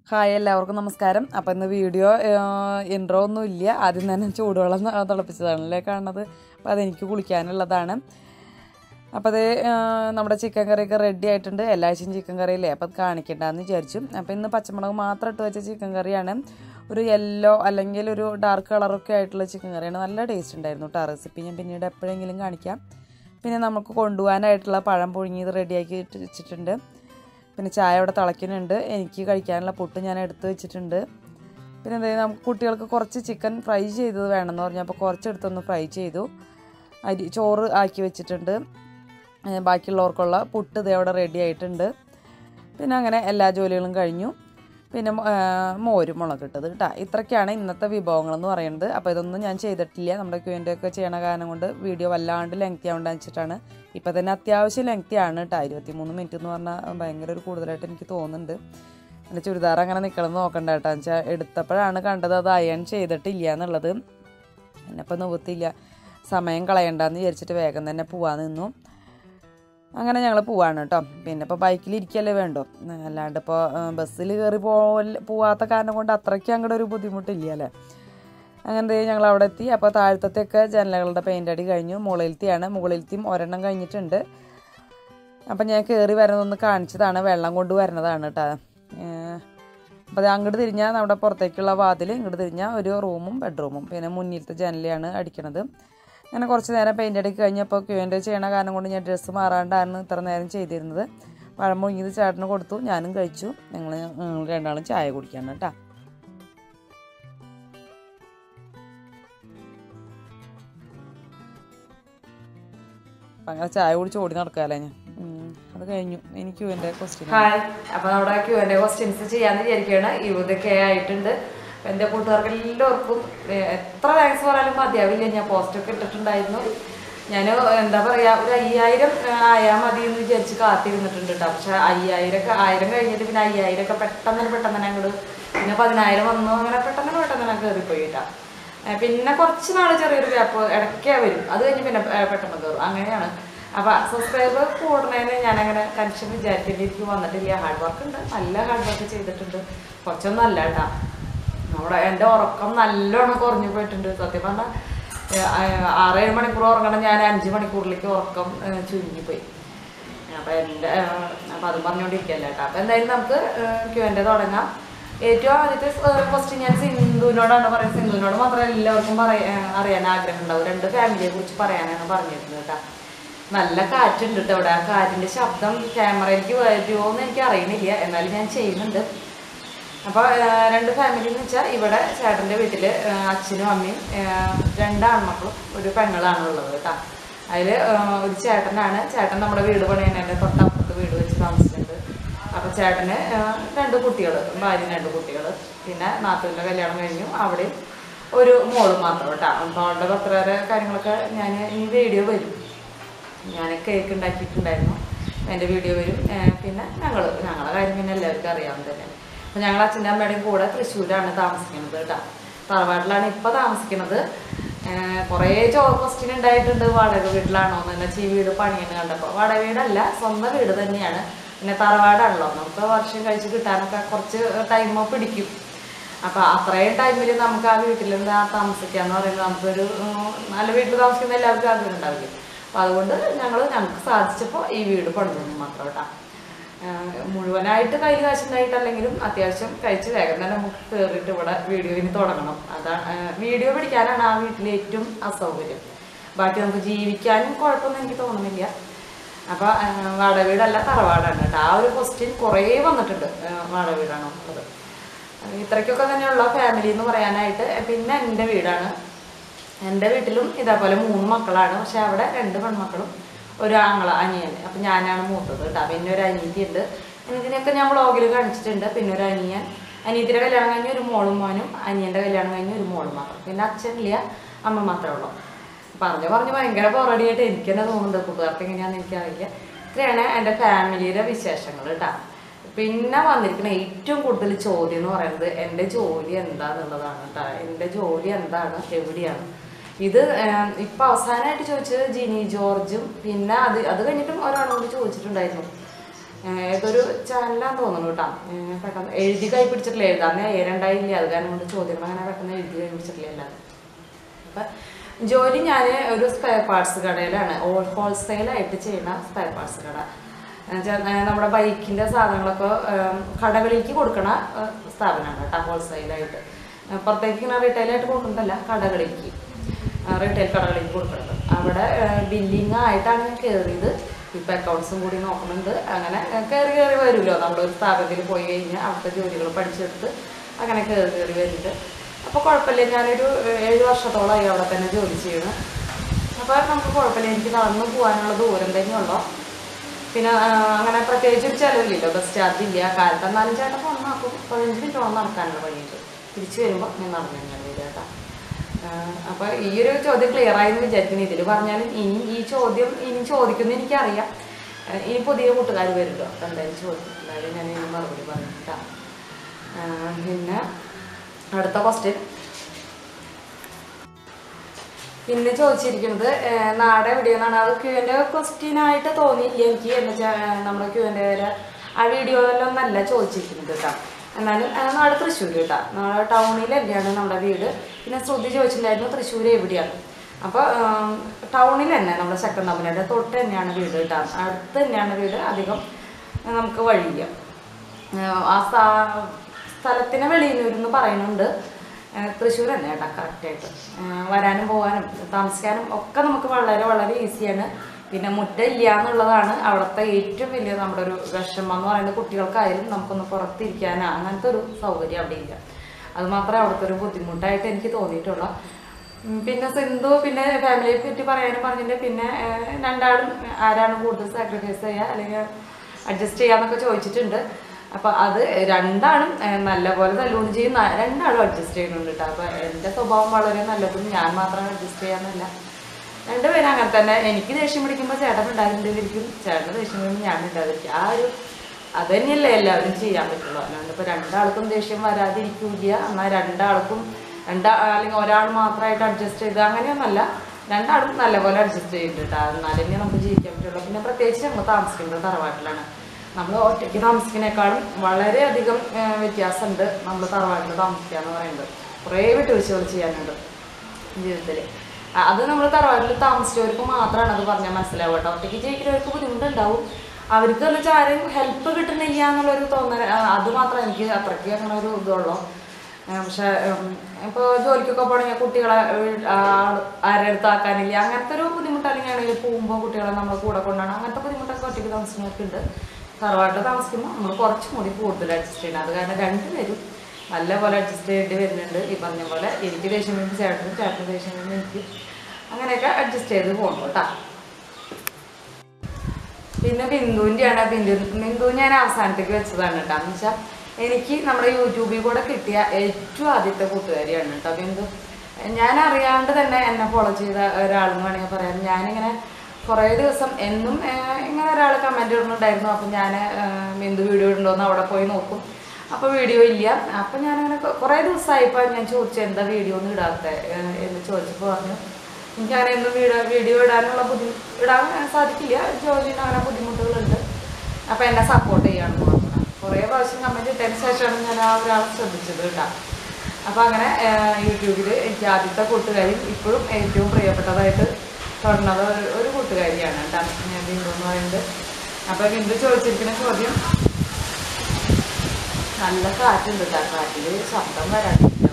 Hi എല്ലാവർക്കും നമസ്കാരം അപ്പം ഇന്ന് വീഡിയോ ഇൻട്രോ ഒന്നും ഇല്ല ആദ്യം തന്നെ ചൂടുവെള്ളം ത- തിളപ്പിച്ചതാണല്ലേ കാണുന്നത് അപ്പോൾ അതെനിക്ക് കുളിക്കാനുള്ളതാണ് അപ്പോൾ അത് ആ, നമ്മുടെ ചിക്കൻ കറിയൊക്കെ റെഡി ആയിട്ടുണ്ട് എല്ലാ ആഴ്ചയും ചിക്കൻ കറിയില്ലേ അപ്പോൾ അത് കാണിക്കണ്ടെന്ന് വിചാരിച്ചു അപ്പോൾ ഇന്ന് പച്ചമുളക് മാത്രം ഇട്ട് വെച്ച ചിക്കൻ കറിയാണ് ഒരു യെല്ലോ അല്ലെങ്കിൽ ഒരു ഡാർക്ക് കളറൊക്കെ ആയിട്ടുള്ള ചിക്കൻ കറിയാണ് നല്ല ടേസ്റ്റ് ഉണ്ടായിരുന്നു കേട്ടോ റെസിപ്പി ഞാൻ പിന്നീട് എപ്പോഴെങ്കിലും കാണിക്കാം പിന്നെ നമുക്ക് കൊണ്ടുപോകാനായിട്ടുള്ള പഴം പുഴുങ്ങിയത് റെഡിയാക്കി ഇട്ട് വെച്ചിട്ടുണ്ട് പിന്നെ ചായ അവിടെ തിളയ്ക്കുന്നുണ്ട് എനിക്ക് കഴിക്കാനുള്ള പുട്ട് ഞാൻ എടുത്ത് വെച്ചിട്ടുണ്ട് പിന്നെ എന്താ നമുക്ക് കുട്ടികൾക്ക് കുറച്ച് ചിക്കൻ ഫ്രൈ ചെയ്തത് വേണമെന്ന് പറഞ്ഞപ്പോൾ കുറച്ചെടുത്തൊന്ന് ഫ്രൈ ചെയ്തു അരി ചോറ് ആക്കി വെച്ചിട്ടുണ്ട് ഏ, ബാക്കിയുള്ളവർക്കുള്ള പുട്ട് ഇതേ അവിടെ റെഡി ആയിട്ടുണ്ട് പിന്നെ അങ്ങനെ എല്ലാ ജോലികളും കഴിഞ്ഞു പിന്നെ മ- ആ, മോരും മുളകിട്ടത് കേട്ടോ ഇത്രയൊക്കെയാണ് ഇന്നത്തെ വിഭവങ്ങൾ എന്ന് പറയുന്നത് അപ്പോൾ ഇതൊന്നും ഞാൻ ചെയ്തിട്ടില്ല നമ്മുടെ ക്യൂൻ്റെ ഒക്കെ ചെയ്യണ കാരണം കൊണ്ട് വീഡിയോ വല്ലാണ്ട് ലെങ്തി ആവേണ്ടെന്ന് വെച്ചിട്ടാണ് ഇപ്പോൾ തന്നെ അത്യാവശ്യം ലെങ്തി ആണ് കേട്ടോ ഇരുപത്തിമൂന്ന് മിനിറ്റ് എന്ന് പറഞ്ഞാൽ ഭയങ്കര ഒരു കൂടുതലായിട്ട് എനിക്ക് തോന്നുന്നുണ്ട് എൻ്റെ ചുരിദാർ അങ്ങനെ നിൽക്കണം നോക്കണ്ട കേട്ടോ വെച്ചാൽ എടുത്തപ്പോഴാണ് കണ്ടത് അത് അയൺ ചെയ്തിട്ടില്ല എന്നുള്ളത് എന്നെപ്പോൾ നിവൃത്തിയില്ല സമയം കളയണ്ടെന്ന് വിചാരിച്ചിട്ട് വേഗം തന്നെ പോവാൻ നിന്നു അങ്ങനെ ഞങ്ങൾ പോവാണ് കേട്ടോ പിന്നെ ഇപ്പോൾ ബൈക്കിൽ ഇരിക്കല്ലേ വേണ്ടോ അല്ലാണ്ട് ഇപ്പോൾ ബസ്സിൽ കയറി പോവല്ല പോവാത്ത കാരണം കൊണ്ട് അത്രയ്ക്ക് അങ്ങോട്ട് ഒരു ബുദ്ധിമുട്ടില്ല അല്ലേ അങ്ങനെ ഞങ്ങൾ അവിടെ എത്തി അപ്പോൾ താഴത്തൊക്കെ ജനലുകളുടെ പെയിൻ്റ് അടി കഴിഞ്ഞു മുകളിലത്തെയാണ് മുകളിലത്തെയും ഒരെണ്ണം കഴിഞ്ഞിട്ടുണ്ട് അപ്പം ഞാൻ കയറി വരുന്നതൊന്ന് കാണിച്ചതാണ് വെള്ളം കൊണ്ട് വരുന്നതാണ് കേട്ടോ അപ്പോൾ അത് അങ്ങോട്ട് തിരിഞ്ഞാൽ നമ്മുടെ പുറത്തേക്കുള്ള വാതിൽ ഇങ്ങോട്ട് തിരിഞ്ഞാൽ ഒരു റൂമും ബെഡ്റൂമും പിന്നെ മുന്നിലത്തെ ജനലാണ് അടിക്കണത് അങ്ങനെ കുറച്ച് നേരം പെയിൻ്റ് അടിക്ക് കഴിഞ്ഞപ്പോൾ ക്യൂൻ്റെ ചെയ്യണ കാരണം കൊണ്ട് ഞാൻ ഡ്രസ്സ് മാറാണ്ടാണ് ഇത്ര നേരം ചെയ്തിരുന്നത് പഴം മുങ്ങിയത് ചേട്ടന് കൊടുത്തു ഞാനും കഴിച്ചു ഞങ്ങൾ രണ്ടാളും ചായ കുടിക്കാണ് കേട്ടോ അപ്പം അങ്ങനെ ചായ കുടിച്ച് ഓടി നടക്കാല്ലേ ഞാൻ ഉം, അത് കഴിഞ്ഞു എനിക്ക് ക്യൂൻ്റെ ക്വസ്റ്റ്യൻ ഹായ് അപ്പോൾ നമ്മുടെ ക്യൂൻ്റെ ക്വസ്റ്റ്യൻസ് ചെയ്യാമെന്ന് വിചാരിക്കുകയാണ് ഇതൊക്കെ ആയിട്ടുണ്ട് അപ്പോൾ എൻ്റെ കൂട്ടുകാർക്ക് എല്ലാവർക്കും ഏ, എത്ര താങ്ക്സ് പറയാനും മതിയാവില്ല ഞാൻ പോസ്റ്റൊക്കെ ഇട്ടിട്ടുണ്ടായിരുന്നു ഞാൻ എന്താ പറയുക ഒരു അയ്യായിരം ആയാൽ മതി എന്ന് വിചാരിച്ച് കാത്തിരുന്നിട്ടുണ്ട് കേട്ടോ പക്ഷെ അയ്യായിരം ഒക്കെ ആയിരം കഴിഞ്ഞിട്ട് പിന്നെ അയ്യായിരം ഒക്കെ പെട്ടെന്ന് തന്നെ പെട്ടെന്ന് തന്നെ അങ്ങോട്ട് പിന്നെ പതിനായിരം വന്നു അങ്ങനെ പെട്ടെന്ന് തന്നെ പെട്ടെന്ന് തന്നെ കയറിപ്പോയി കേട്ടോ ഏ, പിന്നെ കുറച്ച് നാൾ ചെറിയൊരു ഗ്യാപ്പ് ഇടയ്ക്കേ വരും അത് കഴിഞ്ഞ് പിന്നെ ഏ, പെട്ടെന്ന് കയറും അങ്ങനെയാണ് അപ്പൊ സബ്സ്ക്രൈബർ കൂടുന്നതിന് ഞാനങ്ങനെ ടെൻഷൻ വിചാരിക്കേണ്ടി എനിക്ക് വന്നിട്ടില്ല ഹാർഡ് വർക്ക് ഉണ്ട് നല്ല ഹാർഡ് വർക്ക് ചെയ്തിട്ടുണ്ട് കുറച്ചൊന്നും അല്ല കേട്ടാ നമ്മുടെ എൻ്റെ ഉറക്കം നല്ലോണം കുറഞ്ഞു പോയിട്ടുണ്ട് സത്യം പറഞ്ഞാൽ ആറേഴ് മണിക്കൂർ ഉറങ്ങണം ഞാൻ അഞ്ച് മണിക്കൂറിലേക്ക് ഉറക്കം ഏ, ചുരുങ്ങിപ്പോയി അപ്പൊ എൻ്റെ അപ്പൊ അത് പറഞ്ഞുകൊണ്ടിരിക്കല്ല കേട്ടോ അപ്പൊ എന്തായാലും നമുക്ക് ക്യൂ എൻ്റെ തുടങ്ങാം ഏറ്റവും ആദ്യത്തെ ക്വസ്റ്റ്യൻ ഞാൻ സിന്ധുവിനോടാണ് പറയുന്നത് സിന്ധുവിനോട് മാത്രമേ എല്ലാവർക്കും പറയാ അറിയാൻ ആഗ്രഹം ഉണ്ടാവും രണ്ട് ഫാമിലിയെ കുറിച്ച് പറയാനാണ് പറഞ്ഞിരുന്നത് കേട്ടോ നല്ല കാറ്റുണ്ട് കേട്ടോ ഇവിടെ ആ കാറ്റിന്റെ ശബ്ദം ക്യാമറയിലേക്ക് വരുമോ എന്ന് എനിക്ക് അറിയണില്ല എന്നാലും ഞാൻ ചെയ്യുന്നുണ്ട് അപ്പോൾ രണ്ട് ഫാമിലി എന്ന് വെച്ചാൽ ഇവിടെ ചേട്ടൻ്റെ വീട്ടിൽ അച്ഛനും അമ്മയും ആ, രണ്ട് ആൺമക്കളും ഒരു പെങ്ങളാണ് ഉള്ളത് കേട്ടോ അതിൽ ഒരു ചേട്ടനാണ് ചേട്ടൻ നമ്മുടെ വീട് പണിയണേൻ്റെ തൊട്ടപ്പുറത്ത് വീട് വെച്ച് താമസിച്ചിട്ടുണ്ട് അപ്പോൾ ചേട്ടന് ആ, രണ്ട് കുട്ടികൾ ഭാര്യ രണ്ട് കുട്ടികൾ പിന്നെ നാത്തൂൻ്റെ കല്യാണം കഴിഞ്ഞു അവിടെയും ഒരു മോളും മാത്രം കേട്ടോ അപ്പോൾ അവളുടെ പത്രവരെ കാര്യങ്ങളൊക്കെ ഞാൻ ഈ വീഡിയോ വരും ഞാൻ കേക്ക് ഉണ്ടാക്കിയിട്ടുണ്ടായിരുന്നു എൻ്റെ വീഡിയോ വരും ഏർ പിന്നെ ഞങ്ങൾ ഞങ്ങളെ കാര്യം പിന്നെ എല്ലാവർക്കും അറിയാവുന്നത് തന്നെ അപ്പം ഞങ്ങൾ അച്ഛൻ്റെ അമ്മയുടെയും കൂടെ തൃശ്ശൂരാണ് താമസിക്കുന്നത് കേട്ടോ തറവാട്ടിലാണ് ഇപ്പോൾ താമസിക്കുന്നത് ഏർ കുറേ ചോ ക്വസ്റ്റ്യൻ ഉണ്ടായിട്ടുണ്ട് വാടക വീട്ടിലാണോ എന്ന് വെച്ചാൽ ഈ വീട് പണിയെന്ന് കണ്ടപ്പോൾ വാടക വീടല്ല സ്വന്തം വീട് തന്നെയാണ് പിന്നെ തറവാടാണല്ലോ നമുക്ക് വർഷം കഴിച്ച് കിട്ടാനൊക്കെ കുറച്ച് ടൈം പിടിക്കും അപ്പൊ അത്രയും ടൈമിൽ നമുക്ക് ആ വീട്ടിൽ നിന്ന് ആ താമസിക്കാന്ന് പറയുന്നത് നമുക്കൊരു ഉം, നല്ല വീട്ടിൽ താമസിക്കുന്ന എല്ലാവർക്കും ആഗ്രഹം ഉണ്ടാവില്ലേ അപ്പൊ അതുകൊണ്ട് ഞങ്ങൾ ഞങ്ങൾക്ക് സാധിച്ചപ്പോൾ ഈ വീട് പണിതു മാത്രം കേട്ടോ ആഹ് മുഴുവനായിട്ട് കയ്യിൽ കാശുണ്ടായിട്ടല്ലെങ്കിലും അത്യാവശ്യം കഴിച്ച് വേഗം തന്നെ നമുക്ക് കയറിയിട്ട് ഇവിടെ വീഡിയോ ഇനി തുടങ്ങണം അതാണ് ആഹ് വീഡിയോ പിടിക്കാനാണ് ആ വീട്ടിലെ ഏറ്റവും അസൗകര്യം ബാക്കി നമുക്ക് ജീവിക്കാനും കുഴപ്പമൊന്നും എനിക്ക് തോന്നുന്നില്ല അപ്പൊ ആഹ് വാടക വീടല്ല തറവാടാണ് കേട്ടോ ആ ഒരു ക്വസ്റ്റ്യൻ കുറേ വന്നിട്ടുണ്ട് ആഹ് വാടക വീടാണോ ഉള്ളത് ഇത്രയ്ക്കൊക്കെ തന്നെയുള്ള ഫാമിലി എന്ന് പറയാനായിട്ട് പിന്നെ എൻ്റെ വീടാണ് എൻ്റെ വീട്ടിലും ഇതേപോലെ മൂന്ന് മക്കളാണ് പക്ഷെ അവിടെ രണ്ട് പെൺമക്കളും ഒരു ആങ്ങള അനിയൻ അപ്പം ഞാനാണ് മൂത്തത് കേട്ടോ പിന്നെ ഒരു അനിയത്തി ഉണ്ട് അനിയത്തിനെയൊക്കെ ഞാൻ വ്ളോഗിൽ കാണിച്ചിട്ടുണ്ട് പിന്നെ ഒരു അനിയൻ അനിയത്തിൻ്റെ കല്യാണം കഴിഞ്ഞ് ഒരു മോളും മോനും അനിയൻ്റെ കല്യാണം കഴിഞ്ഞ് ഒരു മോളും മാത്രം പിന്നെ അച്ഛനില്ല അമ്മ മാത്രമേ ഉള്ളൂ പറഞ്ഞു പറഞ്ഞ് ഭയങ്കര പോറടിയായിട്ട് എനിക്ക് തന്നെ തോന്നുന്നുണ്ട് കൂട്ടുകാർക്ക് എങ്ങനെയാണെന്ന് എനിക്കറിയില്ല ഇത്രയാണ് എൻ്റെ ഫാമിലിയുടെ വിശേഷങ്ങൾ കേട്ടോ പിന്നെ വന്നിരിക്കുന്ന ഏറ്റവും കൂടുതൽ ചോദ്യം എന്ന് പറയുന്നത് എൻ്റെ ജോലി എന്താന്നുള്ളതാണ് കേട്ടോ എൻ്റെ ജോലി എന്താണ് എവിടെയാണ് ഇത് ഏം, ഇപ്പൊ അവസാനമായിട്ട് ചോദിച്ചത് ജിനി ജോർജും പിന്നെ അത് അത് കഴിഞ്ഞിട്ടും ഒരാളോട് ചോദിച്ചിട്ടുണ്ടായിരുന്നു ഏഹ് ഏതൊരു ചാനലാന്ന് തോന്നുന്നു കേട്ടോ ഏഹ് പെട്ടെന്ന് എഴുതി കൈ പിടിച്ചിട്ടില്ല എഴുതാന്ന് ഏരണ്ടായില്ല അത് കാരണം കൊണ്ട് ചോദ്യങ്ങൾ അങ്ങനെ പെട്ടെന്ന് എഴുതി കൈ പിടിച്ചിട്ടില്ല അല്ലാതെ അപ്പൊ ജോലി ഞാൻ ഒരു സ്പെയർ പാർട്സ് കടയിലാണ് ഓൾ ഹോൾസെയിലായിട്ട് ചെയ്യുന്ന സ്പെയർ പാർട്സ് കട എന്നുവെച്ചാൽ, ഏഹ് നമ്മുടെ ബൈക്കിന്റെ സാധനങ്ങളൊക്കെ ഏഹ് കടകളിലേക്ക് കൊടുക്കണ ഏഹ് സ്ഥാപനമാണ് കേട്ടോ ഹോൾസെയിലായിട്ട് ഏഹ് പുറത്തേക്ക് ഇങ്ങനെ റീറ്റെയിലായിട്ട് കൊടുക്കുന്നതല്ല കടകളിലേക്ക് റീറ്റെയിൽ കടകളിലേക്ക് കൊടുക്കുന്നത് അവിടെ ബില്ലിങ് ആയിട്ടാണ് ഞാൻ കയറിയത് ഇപ്പം അക്കൗണ്ട്സും കൂടി നോക്കുന്നുണ്ട് അങ്ങനെ കയറി കയറി വരുമല്ലോ നമ്മളൊരു സ്ഥാപനത്തിൽ പോയി കഴിഞ്ഞാൽ അവിടുത്തെ ജോലികൾ പഠിച്ചെടുത്ത് അങ്ങനെ കയറി കയറി വരുന്നുണ്ട് അപ്പോൾ കുഴപ്പമില്ല ഞാനൊരു ഏഹ്, ഏഴ് വർഷത്തോളമായി അവിടെ തന്നെ ജോലി ചെയ്യുന്നു അപ്പോൾ നമുക്ക് കുഴപ്പമില്ല എനിക്ക് നടന്നു പോകാനുള്ള ദൂരം തന്നെയുള്ളൂ പിന്നെ ആ, അങ്ങനെ പ്രത്യേകിച്ച് ഒരു ചിലവില്ലല്ലോ ബസ് ചാർജ് ഇല്ല കാലത്ത് എന്നാലും ചേട്ടൻ ഒന്നാക്കും പതിനഞ്ച് മിനിറ്റോളം നടക്കാനുള്ള വഴിയുണ്ട് തിരിച്ചു വരുമ്പോൾ ഞാൻ നടന്നു ഞാൻ വരിക കേട്ടോ അപ്പോൾ ഈ ഒരു ചോദ്യം ക്ലിയർ ആയെന്ന് വിചാരിക്കുന്നു ഇതിൽ പറഞ്ഞാലും ഇനി ഈ ചോദ്യം ഇനി ചോദിക്കുന്നത് എനിക്കറിയാം ആ, ഇനി പുതിയ കൂട്ടുകാർ വരുമല്ലോ അപ്പം എന്തായാലും ചോദിക്കും എന്തായാലും ഞാൻ ഇനി മറുപടി പറഞ്ഞിട്ടാണ് പിന്നെ അടുത്ത ക്വസ്റ്റ്യൻ പിന്നെ ചോദിച്ചിരിക്കുന്നത് ഏഹ്, നാട് എവിടെയെന്നാണ് അത് ക്യൂ എൻ്റെ ക്വസ്റ്റ്യൻ ആയിട്ട് തോന്നിയില്ല എനിക്ക് എന്ന് വെച്ചാൽ നമ്മുടെ ക്യൂ എൻ്റെ ആ വീഡിയോയിലൊന്നല്ല ചോദിച്ചിരിക്കുന്നത് കേട്ടോ എന്നാലും ഏഹ്, നാട് തൃശ്ശൂർ കേട്ടോ നാളെ ടൗണിൽ തന്നെയാണ് നമ്മുടെ വീട് പിന്നെ ശ്രുതി ചോദിച്ചിട്ടുണ്ടായിരുന്നു തൃശ്ശൂർ എവിടെയാണ് അപ്പോൾ ടൗണിൽ തന്നെ നമ്മുടെ സെക്കൻഡ് തമ്മിലുണ്ട് തൊട്ട് തന്നെയാണ് വീട് കേട്ടോ അടുത്ത് തന്നെയാണ് വീട് അധികം ഏഹ്, നമുക്ക് വഴിയില്ല ഏഹ്, ആ സ്ഥാ- സ്ഥലത്തിന് വെളിയിലൂരെന്ന് പറയുന്നുണ്ട് ഏഹ് തൃശ്ശൂർ തന്നെ കേട്ടോ കറക്റ്റായിട്ട് വരാനും പോകാനും താമസിക്കാനും ഒക്കെ നമുക്ക് വളരെ വളരെ ഈസിയാണ് പിന്നെ മുറ്റം ഇല്ല എന്നുള്ളതാണ് അവിടുത്തെ ഏറ്റവും വലിയ നമ്മുടെ ഒരു വിഷമം എന്ന് പറയുന്നത് കുട്ടികൾക്കായാലും നമുക്കൊന്ന് പുറത്തിരിക്കാനോ അങ്ങനത്തെ ഒരു സൗകര്യം അവിടെ ഇല്ല അത് മാത്രമേ അവിടുത്തെ ഒരു ബുദ്ധിമുട്ടായിട്ട് എനിക്ക് തോന്നിയിട്ടുള്ളൂ ഉം, പിന്നെ സിന്ധു പിന്നെ ഫാമിലിയെ പറ്റി പറയാനും പറഞ്ഞിട്ട് പിന്നെ ഏഹ്, രണ്ടാളും ആരാണ് കൂടുതൽ സാക്രിഫൈസ് ചെയ്യുക അല്ലെങ്കിൽ അഡ്ജസ്റ്റ് ചെയ്യാന്നൊക്കെ ചോദിച്ചിട്ടുണ്ട് അപ്പൊ അത് രണ്ടാളും ഏഹ്, നല്ലപോലെ തല്ലുകൊണ്ട് ചെയ്യും ന- രണ്ടാളും അഡ്ജസ്റ്റ് ചെയ്യുന്നുണ്ട് കേട്ടോ അപ്പൊ എന്റെ സ്വഭാവം വളരെ നല്ലതും ഞാൻ മാത്രം അഡ്ജസ്റ്റ് ചെയ്യാന്നല്ല രണ്ടുപേരും അങ്ങനെ തന്നെ എനിക്ക് ദേഷ്യം പിടിക്കുമ്പോൾ ചേട്ടൻ ഉണ്ടാകുന്നുണ്ടായിരിക്കും ചേട്ടൻ ദേഷ്യം പിടിക്കുമ്പോൾ ഞാൻ ഉണ്ടാകുന്നിരിക്കും ആ ഒരു അത് തന്നെയല്ലേ എല്ലാവരും ചെയ്യാൻ പറ്റുള്ളൂ അല്ലാണ്ട് ഇപ്പൊ രണ്ടാൾക്കും ദേഷ്യം വരാതിരിക്കൂല എന്നാൽ രണ്ടാൾക്കും രണ്ടാ അല്ലെങ്കിൽ ഒരാൾ മാത്രമായിട്ട് അഡ്ജസ്റ്റ് ചെയ്ത് അങ്ങനെയൊന്നല്ല രണ്ടാളും നല്ലപോലെ അഡ്ജസ്റ്റ് ചെയ്യുന്നുണ്ട് കേട്ടോ എന്നാലേ നമുക്ക് ജീവിക്കാൻ പറ്റുള്ളൂ പിന്നെ പ്രത്യേകിച്ച് നമ്മൾ താമസിക്കുന്നത് തറവാട്ടിലാണ് നമ്മൾ ഒറ്റയ്ക്ക് താമസിക്കുന്നതിനേക്കാളും വളരെയധികം ആ, വ്യത്യാസമുണ്ട് നമ്മൾ തറവാട്ടിൽ താമസിക്കുക എന്ന് പറയുന്നത് കുറേ വിട്ടുവീഴ്ചകൾ ചെയ്യാനുണ്ട് ജീവിതത്തിൽ അത് നമ്മൾ തറവാട്ടിൽ താമസിച്ചവർക്ക് മാത്രമാണ് അത് പറഞ്ഞാൽ മനസ്സിലാവുക കേട്ടോ ഒറ്റയ്ക്ക് ജീവിക്കുന്നവർക്ക് ബുദ്ധിമുട്ടുണ്ടാവും അവർക്ക് എന്ന് വെച്ചാൽ ആരെയും ഹെൽപ്പ് കിട്ടണില്ല എന്നുള്ളൊരു തോന്നൽ ആ, അത് മാത്രമേ എനിക്ക് അത്രയ്ക്ക് അങ്ങനെ ഒരു ഇതുള്ളൂ ആ, പക്ഷെ ഇപ്പോൾ ജോലിക്കൊക്കെ പോകണമെങ്കിൽ കുട്ടികളെ വീ- ആ- ആരുടെ അടുത്ത് ആക്കാനില്ല അങ്ങനത്തെ ഒരു ബുദ്ധിമുട്ട് അല്ലെങ്കിൽ ആണെങ്കിൽ പോകുമ്പോൾ കുട്ടികളെ നമ്മൾ കൂടെ കൊണ്ടാണ് അങ്ങനത്തെ ബുദ്ധിമുട്ടൊക്കെ ഒറ്റയ്ക്ക് താമസിക്കുന്നവർക്കുണ്ട് തറവാട്ടിൽ താമസിക്കുമ്പോൾ നമ്മൾ കുറച്ചും കൂടി കൂടുതൽ അഡ്ജസ്റ്റ് ചെയ്യണം അത് കാരണം രണ്ടുപേരും നല്ലപോലെ അഡ്ജസ്റ്റ് ചെയ്യേണ്ടി വരുന്നുണ്ട് ഈ പറഞ്ഞ പോലെ എനിക്ക് ദേഷ്യം വരുമ്പോൾ ചേട്ടനും ചേട്ടന് ദേഷ്യം വരുമ്പോൾ എനിക്ക് അങ്ങനെയൊക്കെ അഡ്ജസ്റ്റ് ചെയ്ത് പോകണം കേട്ടോ പിന്നെ ബിന്ദുവിൻ്റെയാണ് ബിന്ദു ബിന്ദു ഞാൻ അവസാനത്തേക്ക് വെച്ചതാണ് കേട്ടോ എന്ന് വെച്ചാൽ എനിക്ക് നമ്മുടെ യൂട്യൂബിൽ കൂടെ കിട്ടിയ ഏറ്റവും ആദ്യത്തെ കൂട്ടുകാരിയാണ് കേട്ടോ ബിന്ദു ഞാൻ അറിയാണ്ട് തന്നെ എന്നെ ഫോളോ ചെയ്ത ഒരാളെന്ന് വേണമെങ്കിൽ പറയാം ഞാനിങ്ങനെ കുറേ ദിവസം എന്നും ഏഹ്, ഇങ്ങനെ ഒരാൾ കമൻറ്റ് ഇടുന്നുണ്ടായിരുന്നു അപ്പം ഞാൻ ബിന്ദു വീഡിയോ ഇടുണ്ടോന്ന് അവിടെ പോയി നോക്കും അപ്പോൾ വീഡിയോ ഇല്ല അപ്പം ഞാനങ്ങനെ കൊ- കുറേ ദിവസമായപ്പോൾ ഞാൻ ചോദിച്ചു എന്താ വീഡിയോ ഒന്നും ഇടാത്ത എന്ന് ചോദിച്ചപ്പോൾ പറഞ്ഞു എനിക്കങ്ങനെ എന്നും വീഡിയോ വീഡിയോ ഇടാനുള്ള ബുദ്ധിമുട്ട് ഇടാൻ സാധിക്കില്ല ജോലിയിൽ അങ്ങനെ ബുദ്ധിമുട്ടുകളുണ്ട് അപ്പം എന്നെ സപ്പോർട്ട് ചെയ്യാണെന്ന് പറഞ്ഞു കുറേ പ്രാവശ്യം കമൻറ്റ് ഇട്ടതിന് ശേഷമാണ് ഞാൻ ആ ഒരാളെ ശ്രദ്ധിച്ചത് കേട്ടോ അപ്പം അങ്ങനെ യൂട്യൂബിൽ എനിക്ക് ആദ്യത്തെ കൂട്ടുകാരിയും ഇപ്പോഴും ഏറ്റവും പ്രിയപ്പെട്ടതായിട്ട് തുടർന്നത് ഒരു- ഒരു കൂട്ടുകാരിയാണ് കേട്ടോ ഞാൻ ബിന്ദു എന്ന് പറയുന്നത് അപ്പം ബിന്ദു ചോദിച്ചിരിക്കുന്ന ചോദ്യം നല്ല കാറ്റുണ്ട് കേട്ടോ കാറ്റിൽ ശബ്ദം വരാണ്ടിരിക്കാവും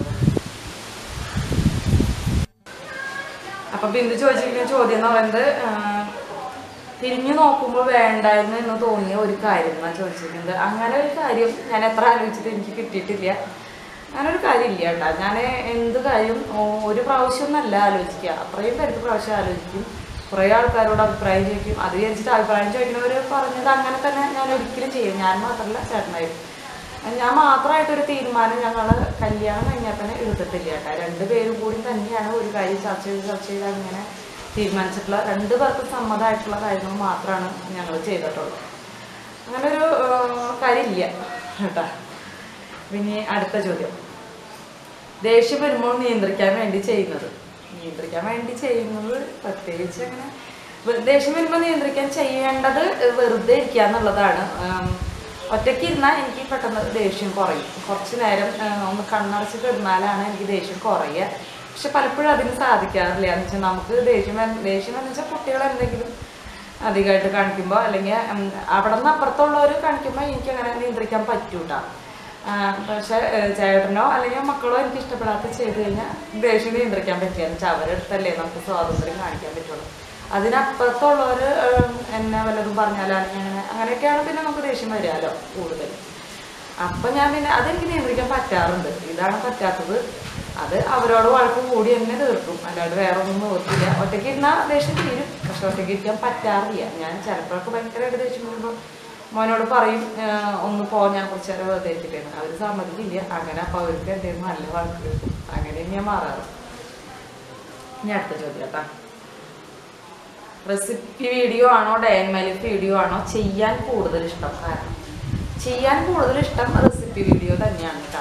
അപ്പൊ ബിന്ദു ചോദിച്ചിരിക്കുന്ന ചോദ്യം എന്ന് പറയുന്നത് ആ, തിരിഞ്ഞു നോക്കുമ്പോൾ വേണ്ടായിരുന്നു എന്ന് തോന്നിയ ഒരു കാര്യം എന്നാണ് ചോദിച്ചിരിക്കുന്നത് അങ്ങനെ ഒരു കാര്യം ഞാൻ എത്ര ആലോചിച്ചിട്ട് എനിക്ക് കിട്ടിയിട്ടില്ല അങ്ങനെ ഒരു കാര്യം ഇല്ല കേട്ടോ ഞാൻ എന്ത് കാര്യം ഓ- ഒരു പ്രാവശ്യം ഒന്നല്ല ആലോചിക്കുക അത്രയും പേർക്ക് പ്രാവശ്യം ആലോചിക്കും കുറേ ആൾക്കാരോട് അഭിപ്രായം ചോദിക്കും അത് വിചാരിച്ചിട്ട് അഭിപ്രായം ചോദിക്കുന്നവർ പറഞ്ഞത് അങ്ങനെ തന്നെ ഞാൻ ഒരിക്കലും ചെയ്യും ഞാൻ മാത്രമല്ല ചേട്ടനായിരുന്നു ഞാൻ മാത്രമായിട്ടൊരു തീരുമാനം ഞങ്ങൾ കല്യാണം കഴിഞ്ഞാൽ തന്നെ എടുത്തിട്ടില്ല കേട്ടോ രണ്ടുപേരും കൂടി തന്നെയാണ് ഒരു കാര്യം ചർച്ച ചെയ്ത് ചർച്ച ചെയ്ത് അങ്ങനെ തീരുമാനിച്ചിട്ടുള്ള രണ്ട് പേർക്കും സമ്മതമായിട്ടുള്ള കാര്യങ്ങൾ മാത്രമാണ് ഞങ്ങൾ ചെയ്തിട്ടുള്ളത് അങ്ങനെ ഒരു കാര്യമില്ല കേട്ടാ പിന്നെ അടുത്ത ചോദ്യം ദേഷ്യം വരുമ്പോൾ നിയന്ത്രിക്കാൻ വേണ്ടി ചെയ്യുന്നത് നിയന്ത്രിക്കാൻ വേണ്ടി ചെയ്യുന്നത് പ്രത്യേകിച്ച് അങ്ങനെ വെ- ദേഷ്യം വരുമ്പോൾ നിയന്ത്രിക്കാൻ ചെയ്യേണ്ടത് വെറുതെ ഇരിക്കുക എന്നുള്ളതാണ് ഉം, ഒറ്റയ്ക്ക് ഇരുന്നാൽ എനിക്ക് പെട്ടെന്ന് ദേഷ്യം കുറയും കുറച്ച് നേരം ആ, ഒന്ന് കണ്ണടച്ച് കിടന്നാലാണ് എനിക്ക് ദേഷ്യം കുറയുക പക്ഷെ പലപ്പോഴും അതിന് സാധിക്കാറില്ല എന്ന് വെച്ചാൽ നമുക്ക് ദേഷ്യം വര- ദേഷ്യം എന്ന് വെച്ചാൽ കുട്ടികൾ എന്തെങ്കിലും അധികമായിട്ട് കാണിക്കുമ്പോൾ അല്ലെങ്കിൽ ഉം, അവിടെ നിന്ന് അപ്പുറത്തുള്ളവർ കാണിക്കുമ്പോൾ എനിക്ക് അങ്ങനെ നിയന്ത്രിക്കാൻ പറ്റൂട്ടാ പക്ഷെ ഏഹ്, ചേട്ടനോ അല്ലെങ്കിൽ മക്കളോ എനിക്ക് ഇഷ്ടപ്പെടാത്ത ചെയ്ത് കഴിഞ്ഞാൽ ദേഷ്യം നിയന്ത്രിക്കാൻ പറ്റിയെന്ന് വെച്ചാൽ അവരെടുത്തല്ലേ നമുക്ക് സ്വാതന്ത്ര്യം കാണിക്കാൻ പറ്റുള്ളൂ അതിനപ്പുറത്തുള്ളവർ എന്നെ വല്ലതും പറഞ്ഞാലോ അല്ലെങ്കിൽ അങ്ങനെ അങ്ങനെയൊക്കെയാണ് പിന്നെ നമുക്ക് ദേഷ്യം വരാമല്ലോ കൂടുതൽ അപ്പം ഞാൻ പിന്നെ അതെനിക്ക് നിയന്ത്രിക്കാൻ പറ്റാറുണ്ട് ഇതാണ് പറ്റാത്തത് അത് അവരോട് വഴക്ക് കൂടി തന്നെ തീർക്കും അല്ലാണ്ട് വേറെ ഒന്നും നോക്കില്ല ഒറ്റയ്ക്ക് ഇരുന്നാൽ ദേഷ്യം തീരും പക്ഷെ ഒറ്റയ്ക്ക് ഇരിക്കാൻ പറ്റാറില്ല ഞാൻ ചിലപ്പോഴൊക്കെ ഭയങ്കരമായിട്ട് ദേഷ്യം വരുമ്പോൾ മോനോട് പറയും "ആഹ് ഒന്ന് പോ ഞാൻ കുറച്ച് നേരം വെറുതെ ഇരിക്കട്ടെ അവർ സമ്മതിക്കില്ല അങ്ങനെ അപ്പോൾ അവർക്ക് എന്തെങ്കിലും നല്ല വഴക്ക് കിട്ടും അങ്ങനെ ഞാൻ മാറാറ് ഇനി അടുത്ത ചോദ്യം കേട്ടാ റെസിപ്പി വീഡിയോ ആണോ day and my life video ആണോ ചെയ്യാൻ കൂടുതൽ ഇഷ്ടം കാരണം ചെയ്യാൻ കൂടുതൽ ഇഷ്ടം റെസിപ്പി വീഡിയോ തന്നെയാണ് കേട്ടോ